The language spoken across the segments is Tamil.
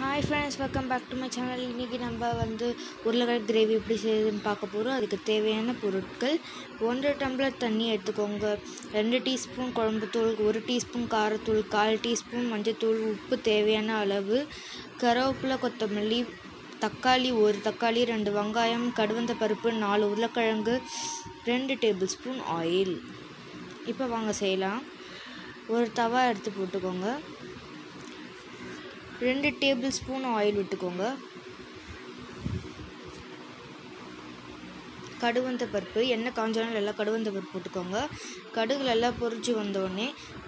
hi friends welcome back to my channel இன்றைக்கி நம்ம வந்து உருளைக்கிழங்கு கிரேவி எப்படி செய்யுதுன்னு பார்க்க போகிறோம் அதுக்கு தேவையான பொருட்கள் ஒன்றரை டம்ளர் தண்ணி எடுத்துக்கோங்க ரெண்டு டீஸ்பூன் குழம்புத்தூள் ஒரு டீஸ்பூன் காரத்தூள் கால் டீஸ்பூன் மஞ்சள்தூள் உப்பு தேவையான அளவு கருவேப்பிலை கொத்தமல்லி தக்காளி ஒரு தக்காளி ரெண்டு வெங்காயம் கடுவந்த பருப்பு நாலு உருளைக்கிழங்கு ரெண்டு டேபிள் ஸ்பூன் ஆயில் இப்போ வாங்க செய்யலாம் ஒரு தவா எடுத்து போட்டுக்கோங்க ரெண்டு டேபிள் ஸ்பூன் ஆயில் விட்டுக்கோங்க கடுவந்த பருப்பு எண்ணெய் காஞ்சாலும் எல்லாம் கடுவந்த பருப்பு போட்டுக்கோங்க கடுகு நல்லா பொரிச்சு வந்தோடனே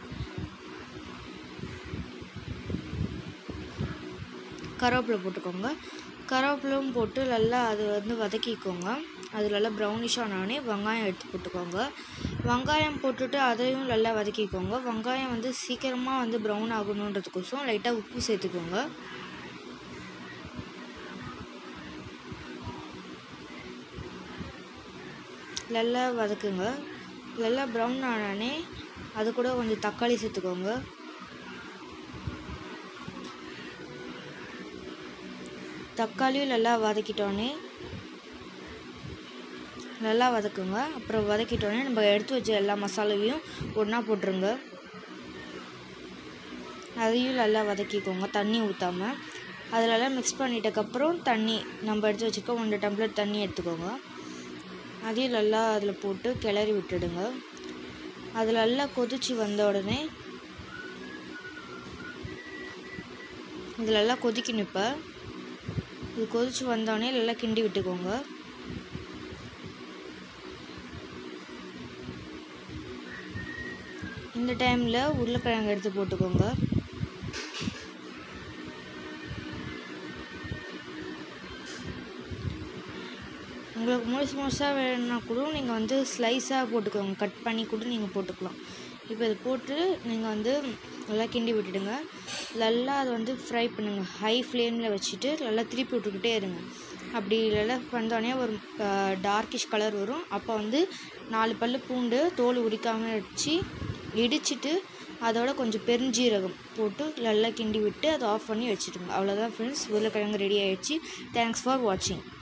கருவேப்பிலை போட்டுக்கோங்க கருவேப்பிலும் போட்டு நல்லா அது வந்து வதக்கிக்கோங்க அது நல்லா ப்ரௌனிஷ் ஆனோடனே வெங்காயம் எடுத்து போட்டுக்கோங்க வெங்காயம் போட்டுட்டு அதையும் நல்லா வதக்கிக்கோங்க வெங்காயம் வந்து சீக்கிரமாக வந்து ப்ரௌன் ஆகணுன்றதுக்கோசம் லைட்டாக உப்பு சேர்த்துக்கோங்க நல்லா வதக்குங்க நல்லா ப்ரௌன் ஆனோடனே அது கூட கொஞ்சம் தக்காளி சேர்த்துக்கோங்க தக்காளியும் நல்லா வதக்கிட்டோன்னே நல்லா வதக்குங்க அப்புறம் வதக்கிட்டோன்னே நம்ம எடுத்து வச்ச எல்லா மசாலாவையும் ஒன்றா போட்டுருங்க அதையும் நல்லா வதக்கிக்கோங்க தண்ணி ஊற்றாமல் அதிலெல்லாம் மிக்ஸ் பண்ணிட்டக்கப்புறம் தண்ணி நம்ம எடுத்து வச்சுருக்க ஒன்றரை டம்ளர் தண்ணி எடுத்துக்கோங்க அதையும் நல்லா அதில் போட்டு கிளறி விட்டுடுங்க அதில் நல்லா கொதிச்சு வந்த உடனே இதில் நல்லா கொதிக்கணும் இப்போ இது கொதிச்சு வந்தோடனே நல்லா கிண்டி விட்டுக்கோங்க இந்த டைமில் உருளைக்கிழங்கு எடுத்து போட்டுக்கோங்க உங்களுக்கு முழுசு முழுசாக வேணும்னா கூட நீங்கள் வந்து ஸ்லைஸாக போட்டுக்கோங்க கட் பண்ணி கூட நீங்கள் போட்டுக்கலாம் இப்போ இது போட்டு நீங்கள் வந்து நல்லா கிண்டி விட்டுடுங்க நல்லா அதை வந்து ஃப்ரை பண்ணுங்கள் ஹை ஃப்ளேமில் வச்சுட்டு நல்லா திருப்பி விட்டுக்கிட்டே இருங்க அப்படி நல்லா வந்தோடனே ஒரு டார்க்கிஷ் கலர் வரும் அப்போ வந்து நாலு பல் பூண்டு தோல் உரிக்காமல் வச்சு இடிச்சிட்டு அதோட கொஞ்சம் பெருஞ்சீரகம் போட்டு நல்லா கிண்டி விட்டு அதை ஆஃப் பண்ணி வச்சுடுங்க அவ்வளோதான் ஃப்ரெண்ட்ஸ் உருளைக்கிழங்கு ரெடி ஆயிடுச்சு தேங்க்ஸ் ஃபார் வாட்சிங்